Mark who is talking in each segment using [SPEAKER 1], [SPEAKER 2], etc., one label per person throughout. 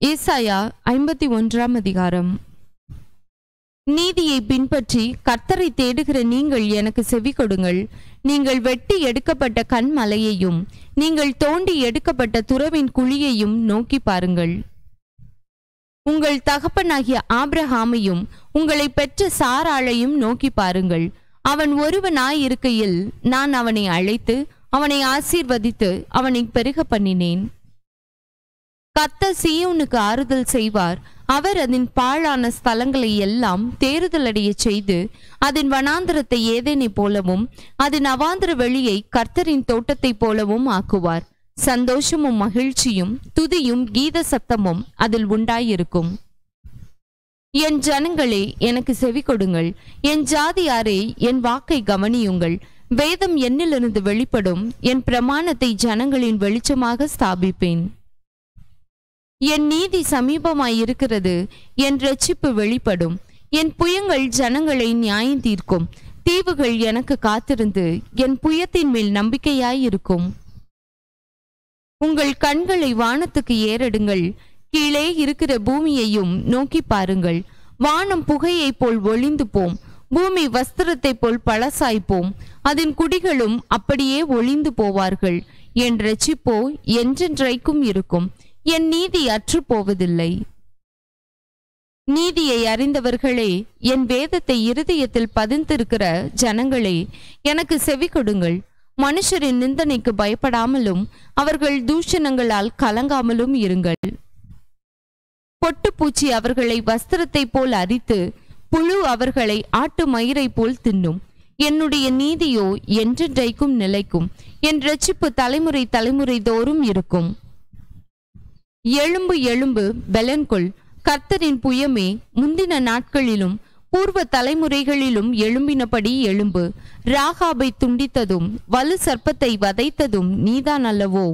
[SPEAKER 1] ஏசாயா ஐம்பத்தி ஒன்றாம் அதிகாரம் நீதியை பின்பற்றி கர்த்தரை தேடுகிற நீங்கள் எனக்கு செவி கொடுங்கள் நீங்கள் வெட்டி எடுக்கப்பட்ட கண்மலையையும் நீங்கள் தோண்டி எடுக்கப்பட்ட துறவின் குழியையும் நோக்கி பாருங்கள் உங்கள் தகப்பனாகிய ஆபிரகாமையும் உங்களை பெற்ற சாராளையும் நோக்கி பாருங்கள் அவன் ஒருவனாயிருக்கையில் நான் அவனை அழைத்து அவனை ஆசீர்வதித்து அவனை பெருக பண்ணினேன் கத்த சீயோனுக்கு ஆறுதல் செய்வார் அவர் அதன் பாழான ஸ்தலங்களை எல்லாம் தேறுதலடைய செய்து அதன் வனாந்திரத்தை ஏதேனை போலவும் அதன் அவாந்திர வெளியை கர்த்தரின் தோட்டத்தைப் போலவும் ஆக்குவார் சந்தோஷமும் மகிழ்ச்சியும் துதியும் கீத சத்தமும் அதில் உண்டாயிருக்கும் என் ஜனங்களே எனக்கு செவி கொடுங்கள் என் ஜாதியாரே என் வாக்கை கவனியுங்கள் வேதம் என்னிலிருந்து வெளிப்படும் என் பிரமாணத்தை ஜனங்களின் வெளிச்சமாக ஸ்தாபிப்பேன் என் நீதி சமீபமாயிருக்கிறது என் ரட்சிப்பு வெளிப்படும் என் புயங்கள் ஜனங்களை நியாயம் தீர்க்கும் தீவுகள் எனக்கு காத்திருந்து என் புயத்தின் மேல் நம்பிக்கையாயிருக்கும் உங்கள் கண்களை வானத்துக்கு ஏறெடுங்கள் கீழே இருக்கிற பூமியையும் நோக்கி பாருங்கள் வானம் புகையைப் போல் ஒளிந்து போம் பூமி வஸ்திரத்தைப் போல் பழசாய்ப்போம் அதன் குடிகளும் அப்படியே ஒளிந்து போவார்கள் என் ரட்சிப்போ என்றென்றைக்கும் இருக்கும் என் நீதி அற்று போவதில்லை நீதியை அறிந்தவர்களே என் வேதத்தை இருதயத்தில் பதிந்திருக்கிற ஜனங்களே எனக்கு செவி கொடுங்கள் மனுஷரின் நிந்தனைக்கு பயப்படாமலும் அவர்கள் தூஷணங்களால் கலங்காமலும் இருங்கள் பொட்டுப்பூச்சி அவர்களை வஸ்திரத்தைப் போல் அரித்து புழு அவர்களை ஆட்டு மயிரைப் போல் தின்னும் என்னுடைய நீதியோ என்றென்றைக்கும் நிலைக்கும் என் ரட்சிப்பு தலைமுறை தலைமுறை தோறும் இருக்கும் எழும்பு எழும்பு பெலன்கொள் கர்த்தரின் புயமே முந்தின நாட்களிலும் பூர்வ தலைமுறைகளிலும் எழும்பினபடி எழும்பு ராகாபை துண்டித்ததும் வலு சர்ப்பத்தை வதைத்ததும் நீதான் அல்லவோ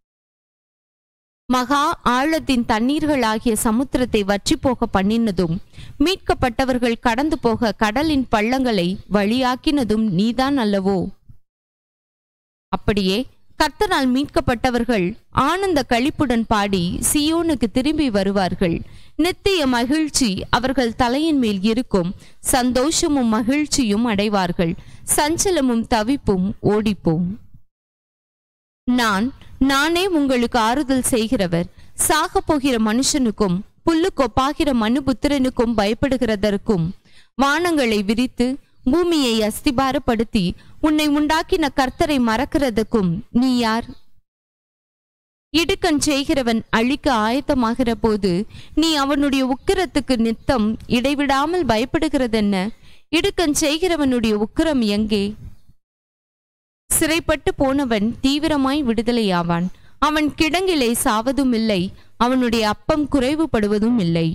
[SPEAKER 1] மகா ஆழத்தின் தண்ணீர்களாகிய சமுத்திரத்தை வற்றி போக பண்ணினதும் மீட்கப்பட்டவர்கள் கடந்து போக கடலின் பள்ளங்களை வழியாக்கினதும் நீதான் அல்லவோ அப்படியே கர்த்தரால் மீட்கப்பட்டவர்கள் ஆனந்த களிப்புடன் பாடி சியோனுக்கு திரும்பி வருவார்கள் நித்திய மகிழ்ச்சி அவர்கள் தலையின் மேல் இருக்கும் சந்தோஷமும் மகிழ்ச்சியும் அடைவார்கள் சஞ்சலமும் தவிப்பும் ஓடிப்போம் நான் நானே உங்களுக்கு ஆறுதல் செய்கிறவர் சாக போகிற மனுஷனுக்கும் புல்லு கொப்பாகிற மனுபுத்திரனுக்கும் பயப்படுகிறதற்கும் வானங்களை விரித்து பூமியை அஸ்திபாரப்படுத்தி உன்னை உண்டாக்கின கர்த்தரை மறக்கிறதுக்கும் நீ யார் இடுக்கண் செய்கிறவன் அழிக்க ஆயத்தமாகிற போது நீ அவனுடைய உக்கிரத்துக்கு நித்தம் இடைவிடாமல் பயப்படுகிறதென்ன இடுக்கண் செய்கிறவனுடைய உக்கிரம் எங்கே சிறைப்பட்டு போனவன் தீவிரமாய் விடுதலையாவான் அவன் கிடங்கிலே சாவதும் இல்லை அவனுடைய அப்பம் குறைவுபடுவதும் இல்லை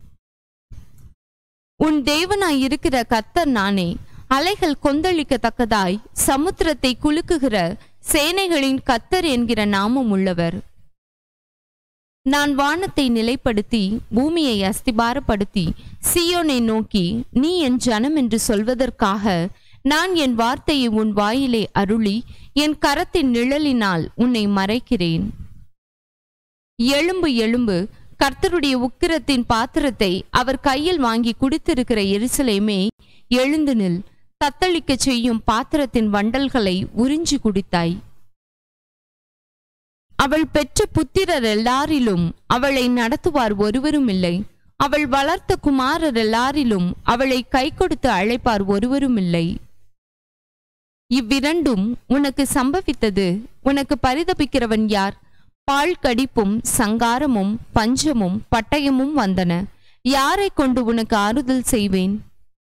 [SPEAKER 1] உன் தேவனாய் இருக்கிற கத்தர் நானே அலைகள் கொந்தளிக்கத்தக்கதாய் சமுத்திரத்தை குலுக்குகிற சேனைகளின் கத்தர் என்கிற நாமம் உள்ளவர் நான் வானத்தை நிலைப்படுத்தி பூமியை அஸ்திபாரப்படுத்தி சியோனை நோக்கி நீ என் ஜனம் என்று சொல்வதற்காக நான் என் வார்த்தையை உன் வாயிலே அருளி என் கரத்தின் நிழலினால் உன்னை மறைக்கிறேன் எழும்பு எழும்பு கர்த்தருடைய உக்கிரத்தின் பாத்திரத்தை அவர் கையில் வாங்கி குடித்திருக்கிற எருசலேமே எழுந்து நில் தத்தளிக்கச் செய்யும் பாத்திரத்தின் வண்டல்களை உறிஞ்சி குடித்தாய் அவள் பெற்ற புத்திரர் எல்லாரிலும் அவளை நடத்துவார் ஒருவரும் இல்லை அவள் வளர்த்த குமாரர் எல்லாரிலும் அவளை கை கொடுத்து அழைப்பார் ஒருவரும் இல்லை இவ்விரண்டும் உனக்கு சம்பவித்தது உனக்கு பரிதபிக்கிறவன் யார் பால் கடிப்பும் சங்காரமும் பஞ்சமும் பட்டயமும் வந்தன யாரை கொண்டு உனக்கு ஆறுதல் செய்வேன்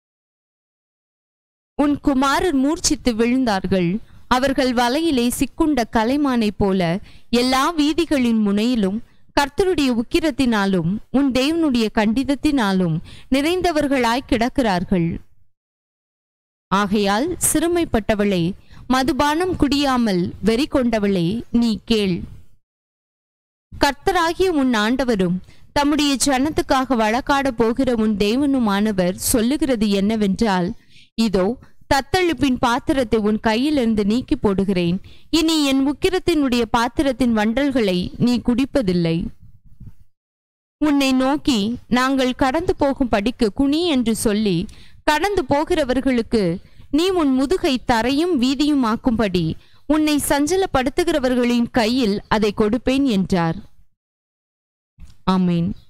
[SPEAKER 1] உன் குமாரர் மூர்ச்சித்து விழுந்தார்கள் அவர்கள் வலையிலே சிக்குண்ட கலைமானைப் போல எல்லா வீதிகளின் முனையிலும் கர்த்தருடைய உக்கிரத்தினாலும் உன் தேவனுடைய கண்டிதத்தினாலும் நிறைந்தவர்களாய் கிடக்கிறார்கள் ஆகையால் சிறுமைப்பட்டவளே மதுபானம் குடியாமல் வெறி கொண்டவளே நீ கேள் கர்த்தராகிய உன் ஆண்டவரும் தம்முடைய ஜனத்துக்காக வழக்காட போகிற உன் தேவனுமானவர் சொல்லுகிறது என்னவென்றால் இதோ தத்தளிப்பின் பாத்திரத்தை உன் கையிலிருந்து நீக்கி போடுகிறேன் இனி என் உக்கிரத்தினுடைய பாத்திரத்தின் வண்டல்களை நீ குடிப்பதில்லை உன்னை நோக்கி நாங்கள் கடந்து போகும் படிக்கு குனி என்று சொல்லி கடந்து போகிறவர்களுக்கு நீ உன் முதுகை தரையும் வீதியும் ஆக்கும்படி உன்னை சஞ்சலப்படுத்துகிறவர்களின் கையில் அதை கொடுப்பேன் என்றார் ஆமேன்